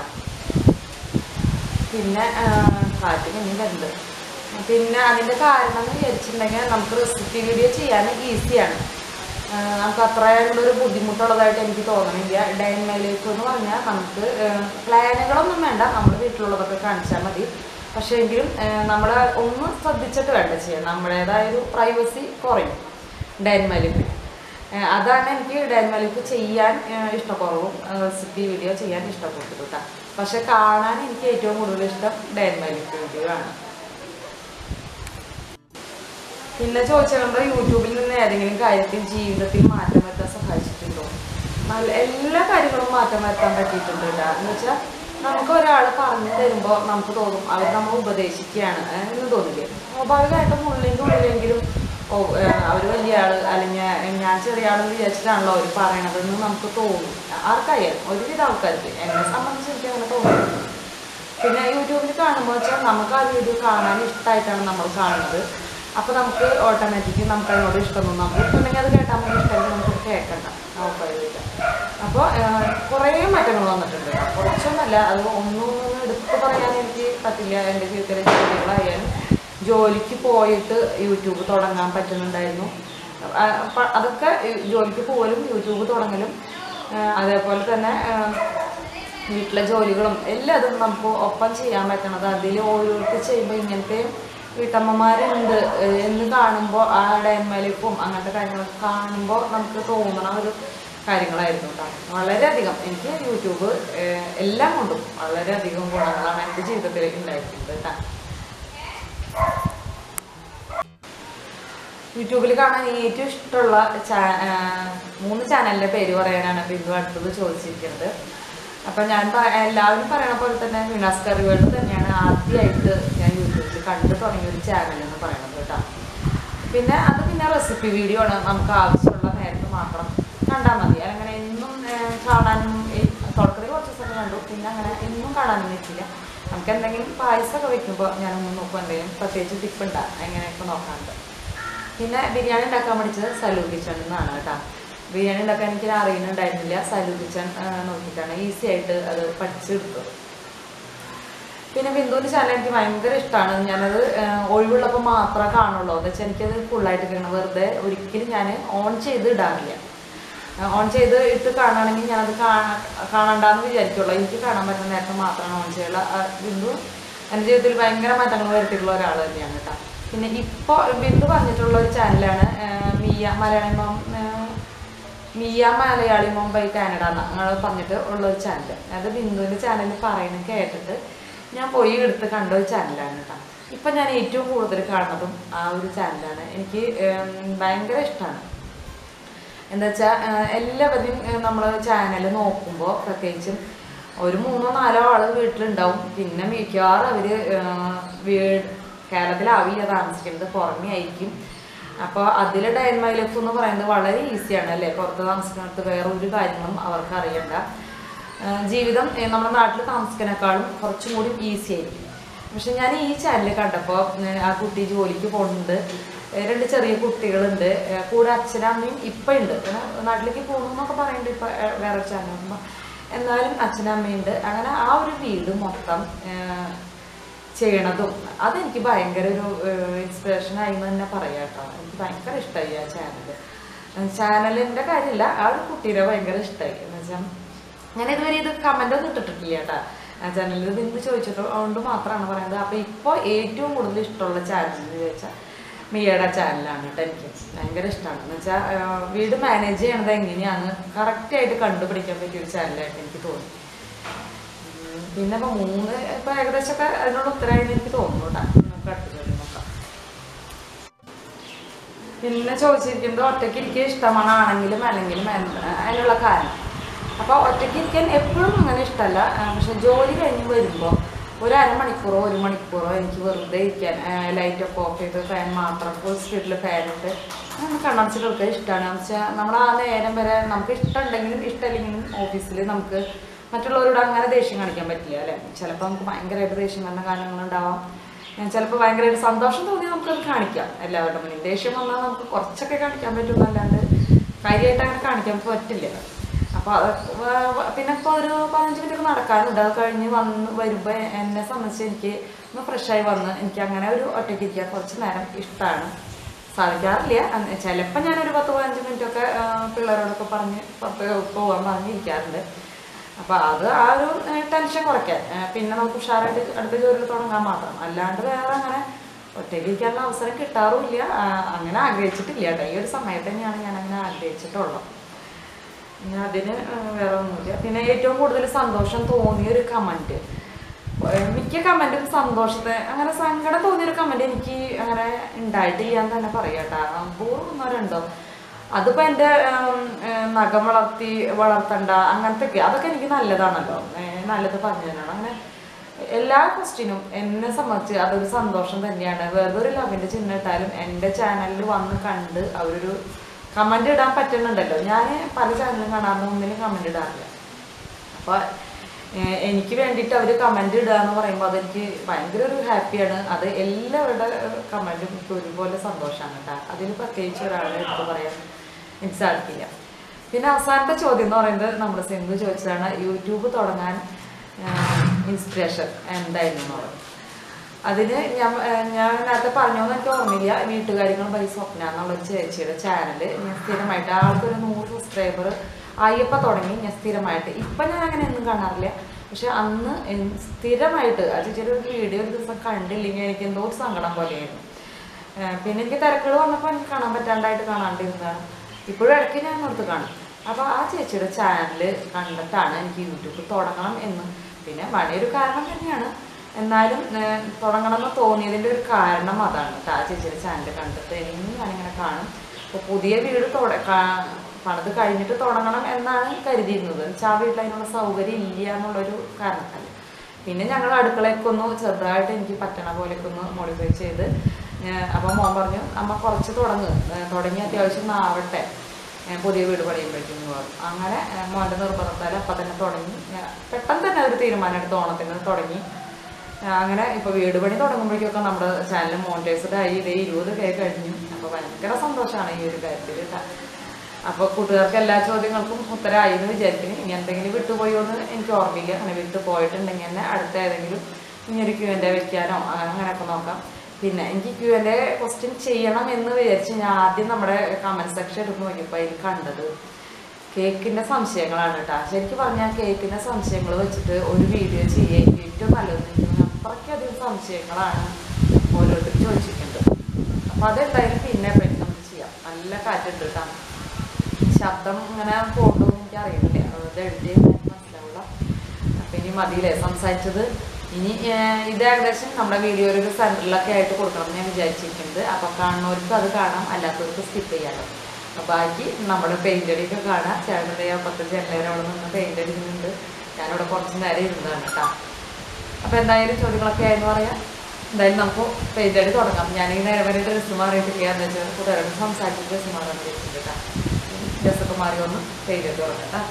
പിന്നെ കാറ്റിന് ഇനി വരുന്നത് പിന്നെ അതിൻ്റെ കാരണം എന്ന് വിചാരിച്ചിട്ടുണ്ടെങ്കിൽ നമുക്ക് റെസിപ്പി വീഡിയോ ചെയ്യാൻ ഈസിയാണ് നമുക്ക് അത്രയും ഒരു ബുദ്ധിമുട്ടുള്ളതായിട്ട് എനിക്ക് തോന്നണില്ല ഡേ ഇൻ മൈ ലൈഫ് എന്ന് പറഞ്ഞാൽ നമുക്ക് പ്ലാനുകളൊന്നും വേണ്ട നമ്മുടെ വീട്ടിലുള്ളതൊക്കെ കാണിച്ചാൽ മതി പക്ഷേ എങ്കിലും നമ്മൾ ഒന്ന് ശ്രദ്ധിച്ചിട്ട് വേണ്ട ചെയ്യാൻ നമ്മുടേതായ ഒരു പ്രൈവസി കുറയും ഡേ ഇൻ മൈ ലൈഫിൽ ഏഹ് അതാണ് എനിക്ക് ഡാൻമലിക്ക് ചെയ്യാൻ ഏഹ് ഇഷ്ടക്കുറവും റെസിപ്പി വീഡിയോ ചെയ്യാൻ ഇഷ്ടപ്പെട്ടത് കേട്ടോ പക്ഷെ കാണാൻ എനിക്ക് ഏറ്റവും കൂടുതൽ ഇഷ്ടം ഡാൻമലിക്ക് വീഡിയോ ആണ് പിന്നെ ചോദിച്ചിട്ടുണ്ട് യൂട്യൂബിൽ നിന്ന് ഏതെങ്കിലും കാര്യത്തിൽ ജീവിതത്തിൽ മാറ്റം വരുത്താൻ സഹായിച്ചിട്ടുണ്ടോ നല്ല എല്ലാ കാര്യങ്ങളും മാറ്റം വരുത്താൻ പറ്റിയിട്ടുണ്ട് കേട്ടോ എന്ന് വെച്ചാൽ നമുക്ക് ഒരാൾ പറഞ്ഞു തരുമ്പോൾ നമുക്ക് തോന്നും അവർ നമ്മൾ ഉപദേശിക്കുകയാണ് ഏഹ് എന്ന് തോന്നില്ലേ സ്വാഭാവികമായിട്ടും ഉള്ളിൻ്റെ ഉള്ളിലെങ്കിലും ഓ അവർ വലിയ ആള് അല്ലെങ്കിൽ ഞാൻ ചെറിയ ആളെന്ന് വിചാരിച്ചിട്ടാണല്ലോ അവർ പറയണതെന്ന് നമുക്ക് തോന്നും ആർക്കായാലും ഒരുവിധ ആൾക്കാർക്ക് എന്നെ സംബന്ധിച്ച് എനിക്ക് അങ്ങനെ തോന്നുന്നു പിന്നെ യൂട്യൂബിൽ കാണുമ്പോൾ വെച്ചാൽ നമുക്ക് ആ വീഡിയോ കാണാൻ ഇഷ്ടമായിട്ടാണ് നമ്മൾ കാണുന്നത് അപ്പോൾ നമുക്ക് ഓട്ടോമാറ്റിക് നമുക്ക് അതിനോട് ഇഷ്ടമൊന്നും നമുക്ക് ഇഷ്ടമുണ്ടെങ്കിൽ അത് കേട്ടാൽ നമുക്ക് ഇഷ്ടമെങ്കിൽ നമുക്ക് കേൾക്കണ്ട നോക്കാതിരിക്കാം അപ്പോൾ കുറേ മാറ്റങ്ങൾ വന്നിട്ടുണ്ട് കുറച്ചൊന്നല്ല അത് ഒന്നും ഒന്നും എടുത്ത് പറയാൻ എനിക്ക് പറ്റില്ല എൻ്റെ ജീവിതത്തിലെ ജോലികളായാലും ജോലിക്ക് പോയിട്ട് യൂട്യൂബ് തുടങ്ങാൻ പറ്റുന്നുണ്ടായിരുന്നു ആ, അപ്പ- അതൊക്കെ ജോലിക്ക് പോകലും യൂട്യൂബ് തുടങ്ങലും ആ, അതേപോലെ തന്നെ ആ, വീട്ടിലെ ജോലികളും എല്ലാതും നമുക്ക് ഒപ്പം ചെയ്യാൻ പറ്റണത് അതിൽ ഓരോരുത്തർ ചെയ്യുമ്പോൾ ഇങ്ങനത്തെ വീട്ടമ്മമാരുണ്ട് ഏഹ് എന്ന് കാണുമ്പോൾ ആ ഡൈൻമലിപ്പും അങ്ങനത്തെ കാര്യങ്ങളൊക്കെ കാണുമ്പോൾ നമുക്ക് തോന്നണ ഒരു കാര്യങ്ങളായിരുന്നു കേട്ടോ വളരെയധികം എനിക്ക് യൂട്യൂബ് ഏഹ് എല്ലാം കൊണ്ടും വളരെയധികം ഗുണങ്ങളാണ് എൻ്റെ ജീവിതത്തിൽ ഉണ്ടായിട്ടുണ്ട് കേട്ടോ യൂട്യൂബിൽ കാണാൻ ഏറ്റവും ഇഷ്ടമുള്ള ചാ- ആ, മൂന്ന് ചാനലിന്റെ പേര് പറയാനാണ് ബിന്ദു അടുത്തത് ചോദിച്ചിരിക്കുന്നത് അപ്പൊ ഞാൻ പ- എല്ലാവരും പറയണ പോലെ തന്നെ വിനാസ് കറിവേട് തന്നെയാണ് ആദ്യമായിട്ട് ഞാൻ യൂട്യൂബിൽ കണ്ടു തുടങ്ങിയ ഒരു ചാനൽ എന്ന് പറയുന്നത് കേട്ടോ പിന്നെ അത് പിന്നെ റെസിപ്പി വീഡിയോ ആണ് നമുക്ക് ആവശ്യമുള്ള നേരത്ത് മാത്രം കണ്ടാൽ മതി അങ്ങനെ എന്നും ആ, കാണാനും ഈ തുടക്കത്തിൽ കുറച്ച് ദിവസമൊക്കെ കണ്ടു പിന്നെ അങ്ങനെ എന്നും കാണാനും പറ്റില്ല നമുക്ക് എന്തെങ്കിലും പായസമൊക്കെ വെക്കുമ്പോൾ ഞാനൊന്ന് നോക്കും എന്തെങ്കിലും പ്രത്യേകിച്ച് ടിപ്പ് ഉണ്ടാ എങ്ങനെയൊക്കെ നോക്കാറുണ്ട് പിന്നെ ബിരിയാണി ഉണ്ടാക്കാൻ പഠിച്ചത് സലൂ കിച്ചൺ എന്നാണ് കേട്ടോ ബിരിയാണി ഉണ്ടാക്കാൻ എനിക്ക് അറിയുന്നുണ്ടായിരുന്നില്ല സലൂ കിച്ചൺ നോക്കിയിട്ടാണ് ഈസി ആയിട്ട് അത് പഠിച്ചെടുത്തത് പിന്നെ ബിന്ദുവിൻ്റെ ചാനൽ എനിക്ക് ഭയങ്കര ഇഷ്ടമാണ് ഞാനത് ആ, ഒഴിവുള്ളപ്പോൾ മാത്രമേ കാണുള്ളൂ എന്ന് വെച്ചാൽ എനിക്കത് ഫുള്ളായിട്ട് കാണണം വെറുതെ ഒരിക്കലും ഞാൻ ഓൺ ചെയ്ത് ഇടാറില്ല ഓൺ ചെയ്ത് ഇട്ട് കാണുകയാണെങ്കിൽ ഞാനത് കാണാ കാണണ്ടെന്ന് വിചാരിക്കുള്ളൂ എനിക്ക് കാണാൻ പറ്റുന്ന നേരത്തെ മാത്രമാണ് ഓൺ ചെയ്യുള്ളൂ ആ, ബിന്ദു എൻ്റെ ജീവിതത്തിൽ ഭയങ്കര മാറ്റങ്ങൾ വരുത്തിയിട്ടുള്ള ഒരാൾ തന്നെയാണ് കേട്ടോ പിന്നെ ഇപ്പോൾ ബിന്ദു പറഞ്ഞിട്ടുള്ള ഒരു ചാനലാണ് മിയ മലയാളി മോം ആ, മിയ മലയാളി മുംബൈ കാനഡ അങ്ങനെ പറഞ്ഞിട്ട് ഉള്ള ഒരു ചാനൽ അത് ബിന്ദുവിൻ്റെ ചാനൽ പറയുന്നത് കേട്ടിട്ട് ഞാൻ പോയി എടുത്ത് കണ്ട ഒരു ചാനലാണ് കേട്ടോ ഇപ്പം ഞാൻ ഏറ്റവും കൂടുതൽ കാണുന്നതും ആ ഒരു ചാനലാണ് എനിക്ക് ഉം, ഭയങ്കര ഇഷ്ടമാണ് എന്താ വെച്ചാൽ എല്ലാവരും നമ്മൾ ചാനൽ നോക്കുമ്പോൾ പ്രത്യേകിച്ചും ഒരു മൂന്നോ നാലോ ആള് വീട്ടിലുണ്ടാവും പിന്നെ മിക്കവാറും അവർ വീട് കേരളത്തിലാവില്ല താമസിക്കുന്നത് പുറമേ ആയിരിക്കും അപ്പോൾ അതിൽ ഡയൻ മൈ ലൈഫ് എന്ന് പറയുന്നത് വളരെ ഈസിയാണ് അല്ലേ പുറത്ത് താമസിക്കുന്നിടത്ത് വേറെ ഒരു കാര്യങ്ങളും അവർക്ക് അറിയണ്ട ആ, ജീവിതം ഏ, നമ്മുടെ നാട്ടിൽ താമസിക്കുന്നതിനേക്കാളും കുറച്ചും കൂടി ഈസി ആയിരിക്കും പക്ഷെ ഞാൻ ഈ ചാനൽ കണ്ടപ്പോൾ ആ കുട്ടി ജോലിക്ക് പോകുന്നുണ്ട് ഏ, രണ്ട് ചെറിയ കുട്ടികളുണ്ട് ഏ, കൂടെ അച്ഛനും അമ്മയും ഇപ്പം ഉണ്ട് പിന്നെ നാട്ടിലേക്ക് പോകുന്നു എന്നൊക്കെ പറയുന്നുണ്ട് ഇപ്പം ഏ, വേറെ ചാനൽ നോക്കുമ്പോൾ എന്നാലും അച്ഛനും അമ്മയുണ്ട് അങ്ങനെ ആ ഒരു വീട് മൊത്തം ഏ, ചെയ്യണതും അതെനിക്ക് ഭയങ്കര ഒരു ഇൻസ്പിറേഷൻ ആയി എന്ന് തന്നെ പറയാം കേട്ടോ എനിക്ക് ഭയങ്കര ഇഷ്ടമായി ആ ചാനൽ ചാനലിന്റെ കാര്യമില്ല ആ ഒരു കുട്ടീനെ ഭയങ്കര ഇഷ്ടമായി എന്ന് വെച്ചാൽ ഞാൻ ഇതുവരെ ഇത് കമന്റ് ഒന്നും ഇട്ടിട്ടില്ല കേട്ടാ ചാനലിൽ നിന്ന് ചോദിച്ചിട്ട് അതുകൊണ്ട് മാത്രമാണ് പറയുന്നത് അപ്പൊ ഇപ്പൊ ഏറ്റവും കൂടുതൽ ഇഷ്ടമുള്ള ചാനൽ എന്ന് ചോദിച്ചാൽ മിയയുടെ ചാനലാണ് കേട്ടോ എനിക്ക് ഭയങ്കര ഇഷ്ടമാണ് എന്ന് വെച്ചാൽ വീട് മാനേജ് ചെയ്യണത് എങ്ങനെയാണ് കറക്റ്റ് ആയിട്ട് കണ്ടുപിടിക്കാൻ പറ്റിയ ഒരു ചാനലായിട്ട് എനിക്ക് തോന്നി ഉം, പിന്നെ ഇപ്പൊ മൂന്ന് ഇപ്പൊ ഏകദേശമൊക്കെ അതിനോട് ഉത്തരമായെന്ന് എനിക്ക് തോന്നുന്നു കേട്ടോ നമുക്ക് അടുത്ത ചോദ്യം നോക്കാം പിന്നെ ചോദിച്ചിരിക്കുന്നത് ഒറ്റയ്ക്ക് ഇരിക്കാൻ ഇഷ്ടമാണ് ആണെങ്കിലും അല്ലെങ്കിലും എന്ത് അതിനുള്ള കാരണം അപ്പോൾ ഒറ്റയ്ക്ക് ഇരിക്കാൻ എപ്പോഴും അങ്ങനെ ഇഷ്ടമല്ല ആ, പക്ഷെ ജോലി കഴിഞ്ഞ് വരുമ്പോൾ ഒരു അരമണിക്കൂറോ ഒരു മണിക്കൂറോ എനിക്ക് വെറുതെ ഇരിക്കാൻ ലൈറ്റൊക്കെ ഓഫ് ചെയ്ത് ഫാൻ മാത്രം ഫുൾ സ്പീഡിൽ ഫാൻ ഇട്ട് അങ്ങനെ കണ്ണടച്ച് കിടക്കാൻ ഇഷ്ടമാണ് എന്ന് വെച്ചാൽ നമ്മൾ ആ നേരം വരെ നമുക്ക് ഇഷ്ടമുണ്ടെങ്കിലും ഇഷ്ടമില്ലെങ്കിലും ഓഫീസിൽ നമുക്ക് മറ്റുള്ളവരോട് അങ്ങനെ ദേഷ്യം കാണിക്കാൻ പറ്റില്ല അല്ലേ ചിലപ്പോൾ നമുക്ക് ഭയങ്കരമായിട്ട് ദേഷ്യം വരുന്ന കാരണങ്ങളുണ്ടാവാം ഞാൻ ചിലപ്പോൾ ഭയങ്കരമായിട്ട് സന്തോഷം തോന്നി നമുക്കത് കാണിക്കാം എല്ലാവരുടെ മുന്നിൽ ദേഷ്യം വന്നാൽ നമുക്ക് കുറച്ചൊക്കെ കാണിക്കാൻ പറ്റും അല്ലാണ്ട് കാര്യമായിട്ട് അങ്ങനെ കാണിക്കാൻ പറ്റില്ല അപ്പോൾ അത് വ- വ- പിന്നെ ഇപ്പോൾ ഒരു പതിനഞ്ച് മിനിറ്റ് ഒക്കെ നടക്കാനുണ്ട് അത് കഴിഞ്ഞ് വന്ന് വരുമ്പോൾ എന്നെ സംബന്ധിച്ച് എനിക്ക് ഒന്ന് ഫ്രഷായി വന്ന് എനിക്ക് അങ്ങനെ ഒരു ഒറ്റയ്ക്ക് ഇരിക്കാൻ കുറച്ച് നേരം ഇഷ്ടമാണ് സാധിക്കാറില്ല അന്ന് ചിലപ്പോൾ ഞാനൊരു പത്ത് പതിനഞ്ച് മിനിറ്റ് ഒക്കെ ആ, പിള്ളേരോടൊക്കെ പറഞ്ഞ് പുറത്ത് പോകാൻ പറഞ്ഞിരിക്കാറുണ്ട് അപ്പോൾ അത് ആ ഒരു ടെൻഷൻ കുറയ്ക്കാൻ ആ, പിന്നെ നമുക്ക് ഉഷാറായിട്ട് അടുത്ത ജോലിയിൽ തുടങ്ങാൻ മാത്രം അല്ലാണ്ട് വേറെ അങ്ങനെ ഒറ്റയ്ക്ക് ഇരിക്കാനുള്ള അവസരം കിട്ടാറുമില്ല ആ, അങ്ങനെ ആഗ്രഹിച്ചിട്ടില്ല കേട്ടോ ഈ ഒരു സമയത്ത് തന്നെയാണ് ഞാൻ അങ്ങനെ ആഗ്രഹിച്ചിട്ടുള്ളത് പിന്നെ അതിന് ആ, വേറെ ഒന്നുമില്ല പിന്നെ ഏറ്റവും കൂടുതൽ സന്തോഷം തോന്നിയ ഒരു കമന്റ് മിക്ക കമന്റും സന്തോഷത്തെ അങ്ങനെ സങ്കടം തോന്നിയ ഒരു കമന്റ് എനിക്ക് അങ്ങനെ ഉണ്ടായിട്ടില്ല എന്ന് തന്നെ പറയാട്ടാ അപൂർവം ഒന്നോ രണ്ടോ അതിപ്പോ എന്റെ ഉം, ഏർ, നഖം വളർത്തി വളർത്തണ്ട അങ്ങനത്തെ ഒക്കെ അതൊക്കെ എനിക്ക് നല്ലതാണല്ലോ ഏർ, നല്ലത് പറഞ്ഞു തന്നെയാണ് അങ്ങനെ എല്ലാ ക്വസ്റ്റ്യനും എന്നെ സംബന്ധിച്ച് അതൊരു സന്തോഷം തന്നെയാണ് വെറുതെ ഒരു ലവിന്റെ ചിഹ്നം ഇട്ടാലും എൻ്റെ ചാനലിൽ വന്ന് കണ്ട് അവരൊരു കമന്റ് ഇടാൻ പറ്റുന്നുണ്ടല്ലോ ഞാൻ പല ചാനലും കാണാറുണ്ട് ഒന്നിനും കമന്റ് ഇടാറില്ല അപ്പോൾ എനിക്ക് വേണ്ടിയിട്ട് അവർ കമന്റ് ഇടുക എന്ന് പറയുമ്പോൾ അതെനിക്ക് ഭയങ്കര ഒരു ഹാപ്പിയാണ് അത് എല്ലാവരുടെ കമന്റും എനിക്ക് ഒരുപോലെ സന്തോഷമാണ് കേട്ടോ അതിൽ പ്രത്യേകിച്ച് ഒരാളെ എടുത്ത് പറയാൻ എനിക്ക് സാധിക്കില്ല പിന്നെ അവസാനത്തെ ചോദ്യം എന്ന് പറയുന്നത് നമ്മുടെ സിന്ധു ചോദിച്ചതാണ് യൂട്യൂബ് തുടങ്ങാൻ ഇൻസ്പിറേഷൻ എന്തായിരുന്നു എന്നുള്ളത് അതിന് ഞാൻ ഏഹ് ഞാൻ നേരത്തെ പറഞ്ഞോന്ന് എനിക്ക് ഓർമ്മയില്ല വീട്ടുകാര്യങ്ങൾ ബൈ സ്വപ്ന എന്നുള്ള ഒരു ചേച്ചിയുടെ ചാനല് ഞാൻ സ്ഥിരമായിട്ട് ആൾക്കൊരു നൂറ് സബ്സ്ക്രൈബർ ആയപ്പോൾ തുടങ്ങി ഞാൻ സ്ഥിരമായിട്ട് ഇപ്പം ഞാൻ അങ്ങനെ ഒന്നും കാണാറില്ല പക്ഷെ അന്ന് എൻ- സ്ഥിരമായിട്ട് ആ ചേച്ചിയുടെ ഒരു വീഡിയോ ഒരു ദിവസം കണ്ടില്ലെങ്കിൽ എനിക്ക് എന്തോ ഒരു സങ്കടം പോലെയായിരുന്നു ഏഹ് പിന്നെ എനിക്ക് തിരക്കുകൾ വന്നപ്പോൾ എനിക്ക് കാണാൻ പറ്റാണ്ടായിട്ട് കാണാണ്ടിരുന്നതാണ് ഇപ്പോഴും ഇടയ്ക്ക് ഞാൻ ഓർത്ത് കാണും അപ്പോൾ ആ ചേച്ചിയുടെ ചാനൽ കണ്ടിട്ടാണ് എനിക്ക് യൂട്യൂബ് തുടങ്ങണം എന്ന് പിന്നെ വലിയൊരു കാരണം തന്നെയാണ് എന്നാലും ഏഹ്, തുടങ്ങണമെന്ന് തോന്നിയതിൻ്റെ ഒരു കാരണം അതാണ് കേട്ടോ ആ ചേച്ചിയുടെ ചാനൽ കണ്ടിട്ട് എന്നും ഞാനിങ്ങനെ കാണും അപ്പോൾ പുതിയ വീട് തുട കാ- പണിത് കഴിഞ്ഞിട്ട് തുടങ്ങണം എന്നാണ് കരുതിയിരുന്നത് വെച്ചാൽ ആ വീട്ടിൽ അതിനുള്ള സൗകര്യം ഇല്ല എന്നുള്ളൊരു കാരണത്താൽ പിന്നെ ഞങ്ങൾ അടുക്കളയൊക്കെ ഒന്ന് ചെറുതായിട്ട് എനിക്ക് പറ്റണ പോലെയൊക്കെ ഒന്ന് മോഡിഫൈ ചെയ്ത് അപ്പം മോൻ പറഞ്ഞു അമ്മ കുറച്ച് തുടങ്ങ് ഏഹ് തുടങ്ങി അത്യാവശ്യം ഒന്ന് ആവട്ടെ ഏഹ് പുതിയ വീട് പണിയുമ്പോഴേക്കും എന്ന് പറഞ്ഞു അങ്ങനെ ഏഹ് മോൻ്റെ നിർബന്ധത്താൽ അപ്പം തന്നെ തുടങ്ങി ഏഹ് പെട്ടെന്ന് തന്നെ ഒരു തീരുമാനം എടുത്ത് ഓണത്തിന് തുടങ്ങി ഏഹ് അങ്ങനെ ഇപ്പോൾ വീട് പണി തുടങ്ങുമ്പോഴേക്കൊക്കെ നമ്മുടെ ചാനൽ മോണിറ്റൈസ്ഡ് ആയി ഇതേ ഇരുപത് കേ കഴിഞ്ഞു അപ്പോൾ ഭയങ്കര സന്തോഷമാണ് ഈ ഒരു കാര്യത്തിൽ കേട്ടോ അപ്പോൾ കൂട്ടുകാർക്ക് എല്ലാ ചോദ്യങ്ങൾക്കും ഉത്തരമായി എന്ന് വിചാരിക്കുന്നു ഇനി എന്തെങ്കിലും വിട്ടുപോയോ എന്ന് എനിക്ക് ഓർമ്മയില്ല അങ്ങനെ വിട്ടു പോയിട്ടുണ്ടെങ്കിൽ തന്നെ അടുത്ത ഏതെങ്കിലും ഇനി ഒരു ക്യൂ എൻ്റെ വെക്കാനോ അങ്ങനെ അങ്ങനെയൊക്കെ നോക്കാം പിന്നെ എനിക്ക് ക്യൂ എൻ്റെ ക്വസ്റ്റ്യൻ ചെയ്യണം എന്ന് വിചാരിച്ച് ഞാൻ ആദ്യം നമ്മുടെ കമൻറ്റ് സെക്ഷൻ എടുത്ത് നോക്കിയപ്പോൾ അതിൽ കണ്ടത് കേക്കിൻ്റെ സംശയങ്ങളാണ് കേട്ടോ ശരിക്കും പറഞ്ഞാൽ കേക്കിൻ്റെ സംശയങ്ങൾ വെച്ചിട്ട് ഒരു വീഡിയോ ചെയ്യുക ഏറ്റവും നല്ലതെന്ന് എനിക്ക് തോന്നുന്നു. അത്രയ്ക്കധികം സംശയങ്ങളാണ് ഓരോരുത്തർ ചോദിച്ചിട്ടുണ്ട് അപ്പോൾ അതെന്തായാലും പിന്നെ പറ്റി നമുക്ക് ചെയ്യാം നല്ല കാറ്റുണ്ട് കേട്ടോ ശബ്ദം ഇങ്ങനെ പോകുന്നു എനിക്ക് അറിയില്ല അത് എഴുതി മനസ്സിലാവില്ല അപ്പം ഇനി മതിയില്ലേ സംസാരിച്ചത് ഇനി ഏർ, ഇത് ഏകദേശം നമ്മുടെ വീഡിയോയിൽ ഒരു സെൻറ്ററിലൊക്കെ ആയിട്ട് കൊടുക്കണം എന്ന് ഞാൻ വിചാരിച്ചിരിക്കുന്നത് അപ്പം കാണുന്നവർക്ക് അത് കാണാം അല്ലാത്തവർക്ക് സ്കിപ്പ് ചെയ്യാമല്ലോ അപ്പം ബാക്കി നമ്മുടെ പെയിൻ്റ് അടിയൊക്കെ കാണാം ചേട്ടൻ്റെ പത്ത് ജനലേരെ അവിടെ നിന്ന് പെയിൻ്റ് അടിക്കുന്നുണ്ട് ഞാനിവിടെ കുറച്ച് നേരം ഇരുന്നതാണ് കേട്ടോ അപ്പോൾ എന്തായാലും ചോദ്യങ്ങളൊക്കെ ആയെന്ന് പറയാം എന്തായാലും നമുക്ക് പെയിൻ്റ് അടി തുടങ്ങാം ഞാൻ ഈ നേരം വരെ ഡ്രസ്സ് മാറിയിട്ടില്ല എന്ന് വെച്ചാൽ കൂട്ടുകാരോട് സംസാരിച്ച് ഡ്രസ്സ് മാറാൻ വെച്ചിട്ടുണ്ട് കേട്ടോ ഡ്രസ്സൊക്കെ മാറി ഒന്ന് പെയിൻ്റ് അടി തുടങ്ങാം കേട്ടോ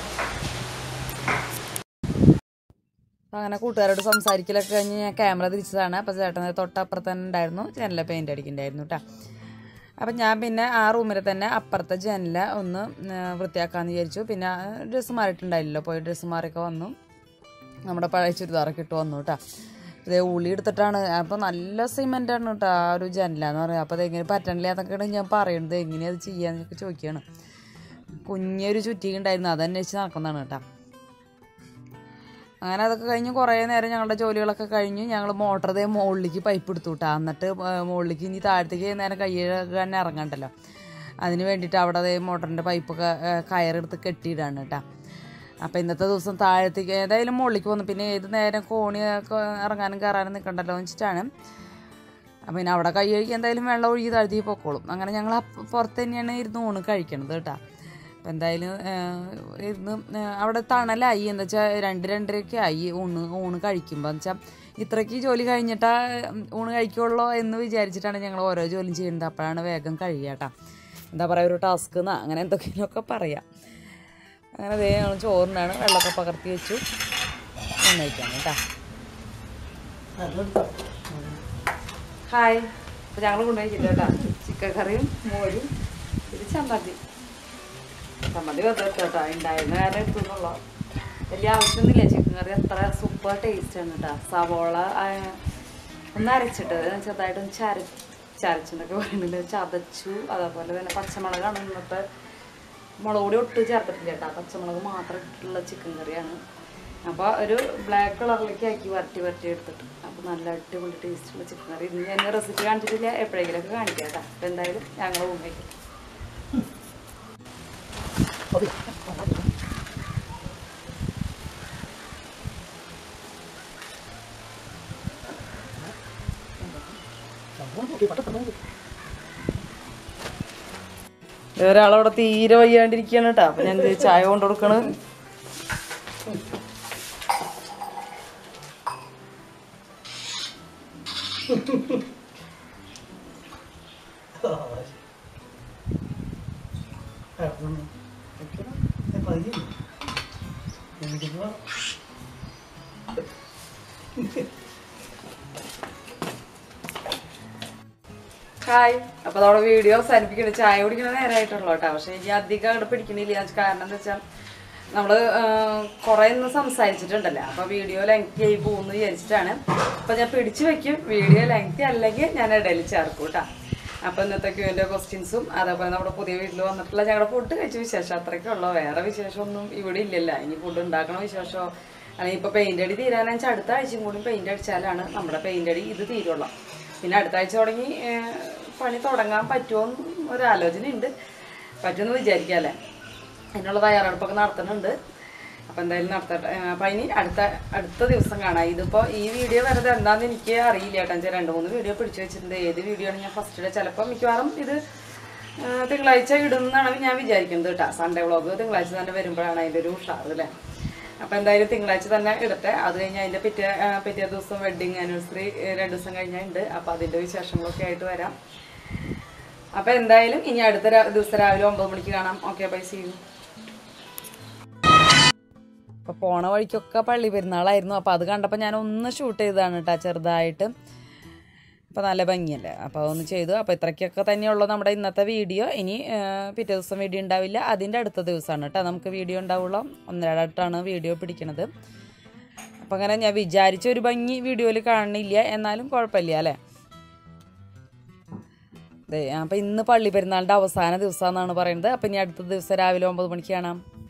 അപ്പം അങ്ങനെ കൂട്ടുകാരോട് സംസാരിക്കലൊക്കെ കഴിഞ്ഞ് ഞാൻ ക്യാമറ തിരിച്ചതാണ് അപ്പോൾ ചേട്ടൻ തൊട്ടപ്പുറത്ത് തന്നെ ഉണ്ടായിരുന്നു ജനല പെയിൻ്റ് അടിക്കുന്നുണ്ടായിരുന്നു കേട്ടോ അപ്പം ഞാൻ പിന്നെ ആ റൂമിൽ തന്നെ അപ്പുറത്തെ ജനല ഒന്ന് ആ, വൃത്തിയാക്കാമെന്ന് വിചാരിച്ചു പിന്നെ ഡ്രസ്സ് മാറിയിട്ടുണ്ടായില്ലല്ലോ പോയി ഡ്രസ്സ് മാറിയൊക്കെ വന്നു നമ്മുടെ പഴയ ചുരിദാറൊക്കെ ഇട്ട് വന്നു കേട്ടോ ഇതേ ഉള്ളി എടുത്തിട്ടാണ് അപ്പോൾ നല്ല സിമെൻ്റാണ് കേട്ടോ ആ ഒരു ജനലാന്ന് പറയുക അപ്പോൾ അതെങ്ങനെ പറ്റണില്ല എന്നൊക്കെയാണ് ഞാൻ പറയുന്നത് എങ്ങനെയാണ് അത് ചെയ്യാന്നൊക്കെ ചോദിക്കുകയാണ് കുഞ്ഞൊരു ചുറ്റിക ഉണ്ടായിരുന്നു അതന്വേഷിച്ച് നടക്കുന്നതാണ് കേട്ടോ അങ്ങനെ അതൊക്കെ കഴിഞ്ഞ് കുറേ നേരം ഞങ്ങളുടെ ജോലികളൊക്കെ കഴിഞ്ഞ് ഞങ്ങൾ മോട്ടർ ദേ മുകളിലേക്ക് പൈപ്പ് എടുത്തു വിട്ടാ എന്നിട്ട് മുകളിലേക്ക് ഇനി താഴത്തേക്ക് നേരം കൈ തന്നെ ഇറങ്ങണ്ടല്ലോ അതിന് വേണ്ടിയിട്ട് അവിടെ ദേ മോട്ടറിൻ്റെ പൈപ്പൊക്കെ ഏ, കയറെടുത്ത് കെട്ടിയിടാണ് കേട്ടോ അപ്പോൾ ഇന്നത്തെ ദിവസം താഴത്തേക്ക് ഏതായാലും മുകളിലേക്ക് വന്നു പിന്നെ ഏത് നേരം കോണിയൊക്കെ ഇറങ്ങാനും കയറാനും നിൽക്കണ്ടല്ലോ എന്ന് വെച്ചിട്ടാണ് അപ്പം പിന്നെ അവിടെ കൈ കഴുകി എന്തായാലും വെള്ളം ഒഴുകി താഴ്ത്തി പൊക്കോളും അങ്ങനെ ഞങ്ങൾ അപ്പ- പുറത്ത് തന്നെയാണ് ഇരുന്ന് ഊണ് കഴിക്കണത് കേട്ടോ അപ്പം എന്തായാലും ഏഹ്, ഇരുന്ന് ഏഹ്, അവിടെ തണലായി എന്താ വെച്ചാൽ രണ്ട് രണ്ടരയൊക്കെ ആയി ഊണ് ഊണ് കഴിക്കുമ്പോൾ എന്ന് വെച്ചാൽ ഇത്രയ്ക്ക് ജോലി കഴിഞ്ഞിട്ടാ ഊണ് കഴിക്കുള്ളൂ എന്ന് വിചാരിച്ചിട്ടാണ് ഞങ്ങൾ ഓരോ ജോലിയും ചെയ്യുന്നത് അപ്പോഴാണ് വേഗം കഴിയുക കേട്ടോ എന്താ പറയുക ഒരു ടാസ്ക് എന്നാ അങ്ങനെ എന്തൊക്കെയൊക്കെ പറയാം അങ്ങനെ ദേ ഞങ്ങൾ ചോറിനാണ് വെള്ളമൊക്കെ പകർത്തി വെച്ചു ഊണ് കഴിക്കാൻ കേട്ടോ ഹായ് അപ്പോൾ ഞങ്ങൾ കൊണ്ടുപോയിക്കില്ല കേട്ടോ ചിക്കൻ കറിയും മോരും ഇത് ചമ്മന്തി ചമ്മന്തി വെറുതെ എടുത്തു കേട്ടോ ഉണ്ടായിരുന്ന കാരണം എടുത്തുന്നുള്ള വലിയ ആവശ്യമൊന്നുമില്ല ചിക്കൻ കറി അത്ര സൂപ്പർ ടേസ്റ്റ് ആണ് കേട്ടോ സവോള ആ, ഒന്ന് അരച്ചിട്ട് ചെറുതായിട്ടൊന്ന് ചര ചരച്ചെന്നൊക്കെ പറയുന്നുണ്ട് ചതച്ചു അതേപോലെ തന്നെ പച്ചമുളകാണ് ഇന്നത്തെ മുളക് പൊടി ഒട്ടും ചേർത്തിട്ടില്ല കേട്ടോ പച്ചമുളക് മാത്രം ഇട്ടിട്ടുള്ള ചിക്കൻ കറിയാണ് അപ്പോൾ ഒരു ബ്ലാക്ക് കളറിലേക്ക് ആക്കി വരട്ടി വരട്ടി എടുത്തിട്ട് അപ്പോൾ നല്ല അടിപൊളി ടേസ്റ്റുള്ള ചിക്കൻ കറി ഇന്ന് ഞാൻ റെസിപ്പി കാണിച്ചിട്ടില്ല എപ്പോഴെങ്കിലുമൊക്കെ കാണിക്കാം കേട്ടോ അപ്പോൾ എന്തായാലും ഞങ്ങൾ ഉമ്മയ്ക്ക് ഒരാളവിടെ തീരെ വയ്യാണ്ടിരിക്കുകയാണ് കേട്ടോ അപ്പം ഞാൻ ദേ ചായ കൊണ്ടു കൊടുക്കണ് ഹായ് അപ്പൊ നമ്മുടെ വീഡിയോ അവസാനിപ്പിക്കണ ചായ കുടിക്കണ നേരമായിട്ടുള്ളൂ കേട്ടോ പക്ഷെ എനിക്ക് അധികം അവിടെ പിടിക്കണില്ല എന്ന് വെച്ചാ കാരണം എന്താ വെച്ചാൽ നമ്മള് കുറെ ഒന്ന് സംസാരിച്ചിട്ടുണ്ടല്ലോ അപ്പൊ വീഡിയോ ലെങ്തി ആയി പോകുന്നു വിചാരിച്ചിട്ടാണ് അപ്പൊ ഞാൻ പിടിച്ചു വെക്കും വീഡിയോ ലെങ്തി അല്ലെങ്കിൽ ഞാൻ ഇടയിൽ ചേർക്കും കേട്ടോ അപ്പൊ ഇന്നത്തെ ക്യൂൻ്റെ ക്വസ്റ്റ്യൻസും അതേപോലെ നമ്മുടെ പുതിയ വീട്ടിൽ വന്നിട്ടുള്ള ഞങ്ങളുടെ ഫുഡ് കഴിച്ച വിശേഷം അത്രയ്ക്കേ ഉള്ളൂ വേറെ വിശേഷമൊന്നും ഇവിടെ ഇല്ലല്ലോ ഇനി ഫുഡ് ഉണ്ടാക്കണ വിശേഷമോ അല്ലെങ്കിൽ ഇപ്പൊ പെയിന്റ് അടി തീരാനാണെന്ന് വെച്ചാൽ അടുത്ത ആഴ്ചയും കൂടി പെയിന്റ് അടിച്ചാലാണ് നമ്മുടെ പെയിന്റ് അടി ഇത് തീരുള്ളൂ പിന്നെ അടുത്ത ആഴ്ച തുടങ്ങി ഏഹ്, പണി തുടങ്ങാൻ പറ്റുമോ ഒരു ആലോചന ഉണ്ട് പറ്റുമെന്ന് വിചാരിക്കാല്ലേ അതിനുള്ള തയ്യാറെടുപ്പൊക്കെ നടത്തുന്നുണ്ട് അപ്പം എന്തായാലും നടത്തട്ടെ ഏഹ്, അപ്പം ഇനി അടുത്ത അടുത്ത ദിവസം കാണാം ഇതിപ്പോൾ ഈ വീഡിയോ വരുന്നത് എന്താണെന്ന് എനിക്ക് അറിയില്ല കേട്ടോ വെച്ചാൽ രണ്ട് മൂന്ന് വീഡിയോ പിടിച്ചു വെച്ചിട്ടുണ്ട് ഏത് വീഡിയോ ആണ് ഞാൻ ഫസ്റ്റ് ഇടുക ചിലപ്പോൾ മിക്കവാറും ഇത് ഏഹ്, തിങ്കളാഴ്ച ഇടുന്നതാണ് ഞാൻ വിചാരിക്കുന്നത് കേട്ടോ സൺഡേ വ്ളോഗ് തിങ്കളാഴ്ച തന്നെ വരുമ്പോഴാണ് അതിൻ്റെ ഒരു ഉഷാറ് അല്ലേ അപ്പം എന്തായാലും തിങ്കളാഴ്ച തന്നെ ഇടട്ടെ അത് കഴിഞ്ഞ് അതിൻ്റെ പിറ്റേ ആ, പിറ്റേ ദിവസം വെഡിങ് ആനിവേഴ്സറി രണ്ട് ദിവസം കഴിഞ്ഞാൽ ഉണ്ട് അപ്പം അതിൻ്റെ വിശേഷങ്ങളൊക്കെ ആയിട്ട് വരാം അപ്പം എന്തായാലും ഇനി അടുത്ത രാ- ദിവസം രാവിലെ ഒമ്പത് മണിക്ക് കാണാം ഓക്കെ ബൈ സീ യു അപ്പോൾ പോണ വഴിക്കൊക്കെ പള്ളി പെരുന്നാളായിരുന്നു അപ്പോൾ അത് കണ്ടപ്പോൾ ഞാൻ ഒന്ന് ഷൂട്ട് ചെയ്തതാണ് കേട്ടോ ചെറുതായിട്ട് അപ്പോൾ നല്ല ഭംഗിയല്ലേ അപ്പോൾ അതൊന്ന് ചെയ്തു അപ്പോൾ ഇത്രയ്ക്കൊക്കെ തന്നെയുള്ളൂ നമ്മുടെ ഇന്നത്തെ വീഡിയോ ഇനി ആ, പിറ്റേ ദിവസം വീഡിയോ ഉണ്ടാവില്ല അതിൻ്റെ അടുത്ത ദിവസമാണ് കേട്ടോ നമുക്ക് വീഡിയോ ഉണ്ടാവുള്ളൂ ഒന്നരടായിട്ടാണ് വീഡിയോ പിടിക്കണത് അപ്പോൾ അങ്ങനെ ഞാൻ വിചാരിച്ച ഒരു ഭംഗി വീഡിയോയിൽ കാണുന്നില്ല എന്നാലും കുഴപ്പമില്ല അല്ലേ അതെ അപ്പോൾ ഇന്ന് പള്ളി പെരുന്നാളിൻ്റെ അവസാന ദിവസമാണെന്നാണ് പറയുന്നത് അപ്പോൾ ഇനി അടുത്ത ദിവസം രാവിലെ ഒമ്പത് മണിക്ക് കാണാം